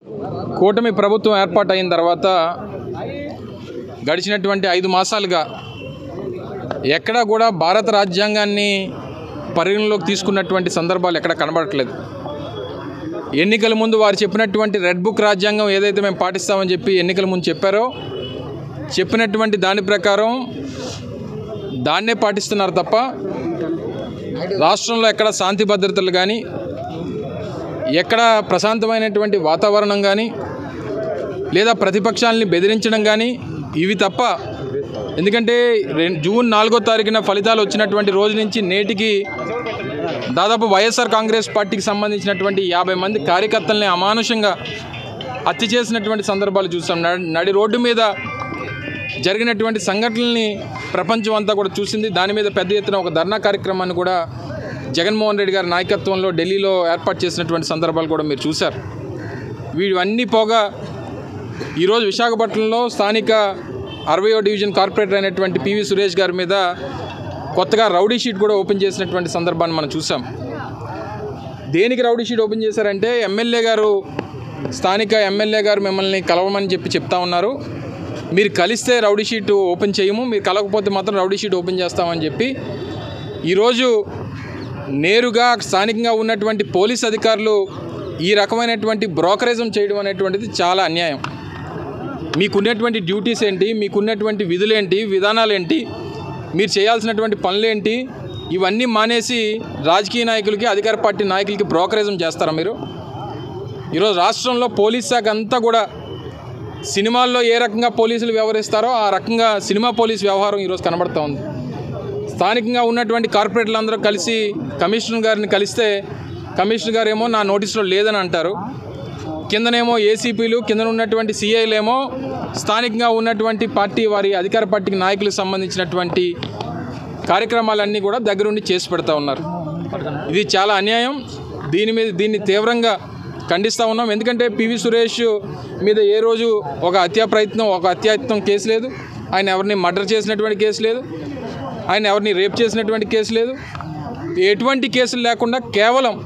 కూటమి ప్రభుత్వం ఏర్పాటైన తర్వాత గడిచినటువంటి ఐదు మాసాలుగా ఎక్కడా కూడా భారత రాజ్యాంగాన్ని పరిగణలోకి తీసుకున్నటువంటి సందర్భాలు ఎక్కడ కనబడట్లేదు ఎన్నికల ముందు వారు చెప్పినటువంటి రెడ్ బుక్ రాజ్యాంగం ఏదైతే మేము పాటిస్తామని చెప్పి ఎన్నికల ముందు చెప్పారో చెప్పినటువంటి దాని ప్రకారం దాన్నే పాటిస్తున్నారు తప్ప రాష్ట్రంలో ఎక్కడ శాంతి భద్రతలు కానీ ఎక్కడ ప్రశాంతమైనటువంటి వాతావరణం కానీ లేదా ప్రతిపక్షాలని బెదిరించడం కానీ ఇవి తప్ప ఎందుకంటే రెం- జూన్ నాలుగో తారీఖున ఫలితాలు వచ్చినటువంటి రోజు నుంచి నేటికి దాదాపు వైఎస్ఆర్ కాంగ్రెస్ పార్టీకి సంబంధించినటువంటి యాభై మంది కార్యకర్తల్ని అమానుషంగా హత్య చేసినటువంటి సందర్భాలు చూసాం నడి- నడి రోడ్డు మీద జరిగినటువంటి సంఘటనల్ని ప్రపంచం అంతా కూడా చూసింది దాని మీద పెద్ద ఎత్తున ఒక ధర్నా కార్యక్రమాన్ని కూడా జగన్మోహన్ రెడ్డి గారి నాయకత్వంలో ఢిల్లీలో ఏర్పాటు చేసినటువంటి సందర్భాలు కూడా మీరు చూశారు వీవన్నీ పోగా ఈరోజు విశాఖపట్నంలో స్థానిక అరవయో డివిజన్ కార్పొరేటర్ అయినటువంటి పివి సురేష్ గారి మీద కొత్తగా రౌడీ షీట్ కూడా ఓపెన్ చేసినటువంటి సందర్భాన్ని మనం చూసాం దేనికి రౌడీ షీట్ ఓపెన్ చేశారంటే ఎమ్మెల్యే గారు స్థానిక ఎమ్మెల్యే గారు మిమ్మల్ని కలవమని చెప్పి చెప్తా ఉన్నారు మీరు కలిస్తే రౌడీ షీట్ ఓపెన్ చేయము మీరు కలవకపోతే మాత్రం రౌడీ షీట్ ఓపెన్ చేస్తామని చెప్పి ఈరోజు నేరుగా స్థానికంగా ఉన్నటువంటి పోలీస్ అధికారులు ఈ రకమైనటువంటి బ్రోకరేజం చేయడం అనేటువంటిది చాలా అన్యాయం మీకున్నటువంటి డ్యూటీస్ ఏంటి మీకున్నటువంటి విధులేంటి విధానాలేంటి మీరు చేయాల్సినటువంటి పనులేంటి ఇవన్నీ మానేసి రాజకీయ నాయకులకి అధికార పార్టీ నాయకులకి బ్రోకరేజం చేస్తారా మీరు ఈరోజు రాష్ట్రంలో పోలీస్ శాఖ అంతా కూడా సినిమాల్లో ఏ రకంగా పోలీసులు వ్యవహరిస్తారో ఆ రకంగా సినిమా పోలీస్ వ్యవహారం ఈరోజు కనబడుతూ ఉంది స్థానికంగా ఉన్నటువంటి కార్పొరేటర్లు అందరూ కలిసి కమిషనర్ గారిని కలిస్తే కమిషనర్ గారు ఏమో నా నోటీసులో లేదని అంటారు కిందనేమో ఏసీపీలు కింద ఉన్నటువంటి సిఐలేమో స్థానికంగా ఉన్నటువంటి పార్టీ వారి అధికార పార్టీకి నాయకులకు సంబంధించినటువంటి కార్యక్రమాలన్నీ కూడా దగ్గరుండి చేసి పెడతా ఉన్నారు ఇది చాలా అన్యాయం దీని మీద దీన్ని తీవ్రంగా ఖండిస్తూ ఉన్నాం ఎందుకంటే పివి సురేష్ మీద ఏ రోజు ఒక హత్యా ప్రయత్నం ఒక హత్యాయత్నం కేసు లేదు ఆయన ఎవరిని మర్డర్ చేసినటువంటి కేసు లేదు ఆయన ఎవరిని రేప్ చేసినటువంటి కేసు లేదు ఎటువంటి కేసులు లేకుండా కేవలం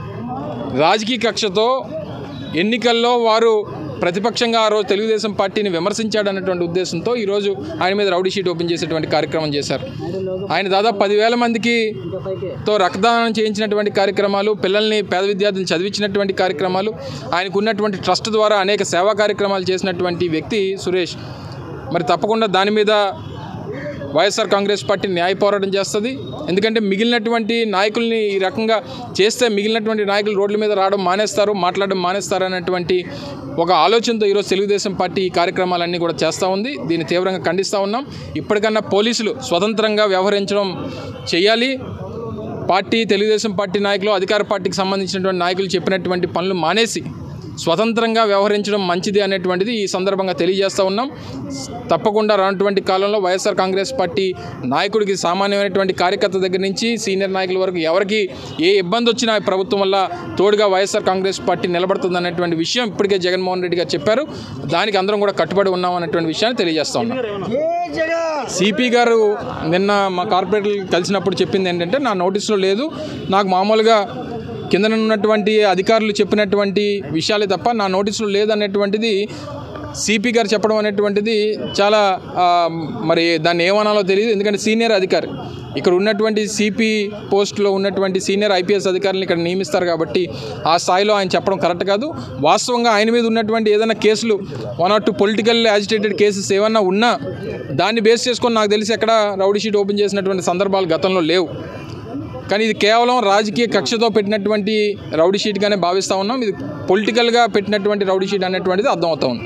రాజకీయ కక్షతో ఎన్నికల్లో వారు ప్రతిపక్షంగా ఆ రోజు తెలుగుదేశం పార్టీని విమర్శించాడన్నటువంటి ఉద్దేశంతో ఈరోజు ఆయన మీద రౌడీ షీట్ ఓపెన్ చేసేటువంటి కార్యక్రమం చేశారు ఆయన దాదాపు పదివేల మందికి తో రక్తదానం చేయించినటువంటి కార్యక్రమాలు పిల్లల్ని పేద విద్యార్థులను చదివించినటువంటి కార్యక్రమాలు ఆయనకు ఉన్నటువంటి ట్రస్ట్ ద్వారా అనేక సేవా కార్యక్రమాలు చేసినటువంటి వ్యక్తి సురేష్ మరి తప్పకుండా దాని మీద వైఎస్ఆర్ కాంగ్రెస్ పార్టీ న్యాయ పోరాటం చేస్తుంది ఎందుకంటే మిగిలినటువంటి నాయకుల్ని ఈ రకంగా చేస్తే మిగిలినటువంటి నాయకులు రోడ్ల మీద రావడం మానేస్తారు మాట్లాడడం మానేస్తారు అనేటువంటి ఒక ఆలోచనతో ఈరోజు తెలుగుదేశం పార్టీ ఈ కార్యక్రమాలన్నీ కూడా చేస్తూ ఉంది దీన్ని తీవ్రంగా ఖండిస్తూ ఉన్నాం ఇప్పటికన్నా పోలీసులు స్వతంత్రంగా వ్యవహరించడం చేయాలి పార్టీ తెలుగుదేశం పార్టీ నాయకులు అధికార పార్టీకి సంబంధించినటువంటి నాయకులు చెప్పినటువంటి పనులు మానేసి స్వతంత్రంగా వ్యవహరించడం మంచిది అనేటువంటిది ఈ సందర్భంగా తెలియజేస్తూ ఉన్నాం తప్పకుండా రానటువంటి కాలంలో వైఎస్ఆర్ కాంగ్రెస్ పార్టీ నాయకుడికి సామాన్యమైనటువంటి కార్యకర్త దగ్గర నుంచి సీనియర్ నాయకుల వరకు ఎవరికి ఏ ఇబ్బంది వచ్చినా ఈ ప్రభుత్వం వల్ల తోడుగా వైఎస్ఆర్ కాంగ్రెస్ పార్టీ నిలబడుతుంది అనేటువంటి విషయం ఇప్పటికే జగన్మోహన్ రెడ్డి గారు చెప్పారు దానికి అందరం కూడా కట్టుబడి ఉన్నాం అనేటువంటి విషయాన్ని తెలియజేస్తా ఉన్నాం సిపి గారు నిన్న మా కార్పొరేటర్లు కలిసినప్పుడు చెప్పింది ఏంటంటే నా నోటీసులో లేదు నాకు మామూలుగా కింద ఉన్నటువంటి అధికారులు చెప్పినటువంటి విషయాలే తప్ప నా నోటీసులో లేదనేటువంటిది సిపి గారు చెప్పడం అనేటువంటిది చాలా ఆ, మరి దాన్ని ఏమనాలో తెలియదు ఎందుకంటే సీనియర్ అధికారి ఇక్కడ ఉన్నటువంటి సిపి పోస్ట్లో ఉన్నటువంటి సీనియర్ ఐపీఎస్ అధికారులను ఇక్కడ నియమిస్తారు కాబట్టి ఆ స్థాయిలో ఆయన చెప్పడం కరెక్ట్ కాదు వాస్తవంగా ఆయన మీద ఉన్నటువంటి ఏదైనా కేసులు one or two political agitated cases ఏమన్నా ఉన్నా దాన్ని బేస్ చేసుకొని నాకు తెలిసి ఎక్కడ రౌడీ షీట్ ఓపెన్ చేసినటువంటి సందర్భాలు గతంలో లేవు కానీ ఇది కేవలం రాజకీయ కక్షతో పెట్టినటువంటి రౌడీ షీట్గానే భావిస్తూ ఉన్నాం ఇది పొలిటికల్గా పెట్టినటువంటి రౌడీ షీట్ అనేటువంటిది అర్థమవుతా ఉంది